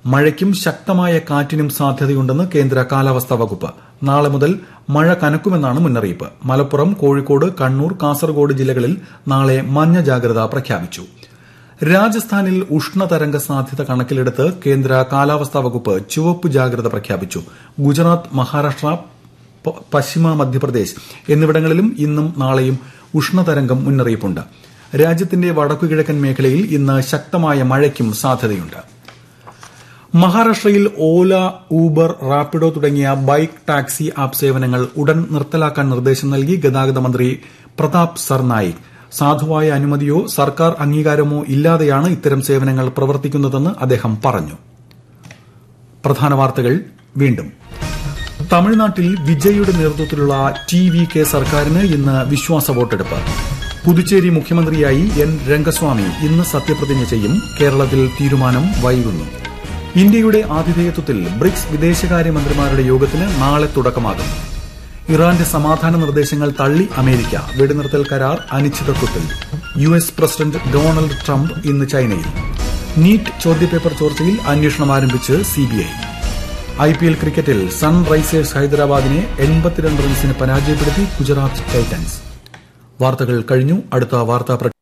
മഴയ്ക്കും ശക്തമായ കാറ്റിനും സാധ്യതയുണ്ടെന്ന് കേന്ദ്ര കാലാവസ്ഥാ വകുപ്പ് നാളെ മുതൽ മഴ കനക്കുമെന്നാണ് മുന്നറിയിപ്പ് മലപ്പുറം കോഴിക്കോട് കണ്ണൂർ കാസർഗോഡ് ജില്ലകളിൽ നാളെ മഞ്ഞ ജാഗ്രത പ്രഖ്യാപിച്ചു രാജസ്ഥാനിൽ ഉഷ്ണതരംഗ സാധ്യത കണക്കിലെടുത്ത് കേന്ദ്ര കാലാവസ്ഥാ വകുപ്പ് ചുവപ്പ് ജാഗ്രത പ്രഖ്യാപിച്ചു ഗുജറാത്ത് മഹാരാഷ്ട്ര പ- പശ്ചിമ മധ്യപ്രദേശ് എന്നിവിടങ്ങളിലും ഇന്നും നാളെയും ഉഷ്ണതരംഗം മുന്നറിയിപ്പുണ്ട് രാജ്യത്തിന്റെ വടക്കുകിഴക്കൻ മേഖലയിൽ ഇന്ന് ശക്തമായ മഴയ്ക്കും സാധ്യതയുണ്ട് മഹാരാഷ്ട്രയിൽ ഓല ഊബർ റാപ്പിഡോ തുടങ്ങിയ ബൈക്ക് ടാക്സി ആപ്പ് സേവനങ്ങൾ ഉടൻ നിർത്തലാക്കാൻ നിർദ്ദേശം നൽകി ഗതാഗത മന്ത്രി പ്രതാപ് സർനായിക് സാധുവായ അനുമതിയോ സർക്കാർ അംഗീകാരമോ ഇല്ലാതെയാണ് ഇത്തരം സേവനങ്ങൾ പ്രവർത്തിക്കുന്നതെന്ന് അദ്ദേഹം പറഞ്ഞു പ്രധാന വാർത്തകൾ വീണ്ടും തമിഴ്നാട്ടിൽ വിജയുടെ നേതൃത്വത്തിലുള്ള ടി വി കെ സർക്കാരിന് ഇന്ന് വിശ്വാസ വോട്ടെടുപ്പ് പുതുച്ചേരി മുഖ്യമന്ത്രിയായി എൻ രംഗസ്വാമി ഇന്ന് സത്യപ്രതിജ്ഞ ചെയ്യും കേരളത്തിൽ തീരുമാനം വൈകുന്നു ഇന്ത്യയുടെ ആതിഥേയത്വത്തിൽ ബ്രിക്സ് വിദേശകാര്യമന്ത്രിമാരുടെ യോഗത്തിന് നാളെ തുടക്കമാകും ഇറാന്റെ സമാധാന നിർദ്ദേശങ്ങൾ തള്ളി അമേരിക്ക വെടിനിർത്തൽ കരാർ അനിശ്ചിതത്വത്തിൽ U S president Donald Trump ഇന്ന് ചൈനയിൽ നീറ്റ് ചോദ്യപേപ്പർ ചോർച്ചയിൽ അന്വേഷണം ആരംഭിച്ച് സിബിഐ ഐ പി എൽ ക്രിക്കറ്റിൽ സൺറൈസേഴ്സ് ഹൈദരാബാദിനെ എൺപത്തിരണ്ട് റൺസിന് പരാജയപ്പെടുത്തി ഗുജറാത്ത് ടൈറ്റൻസ് വാർത്തകൾ കഴിഞ്ഞു അടുത്ത വാർത്താ പ്രക്ഷേപണം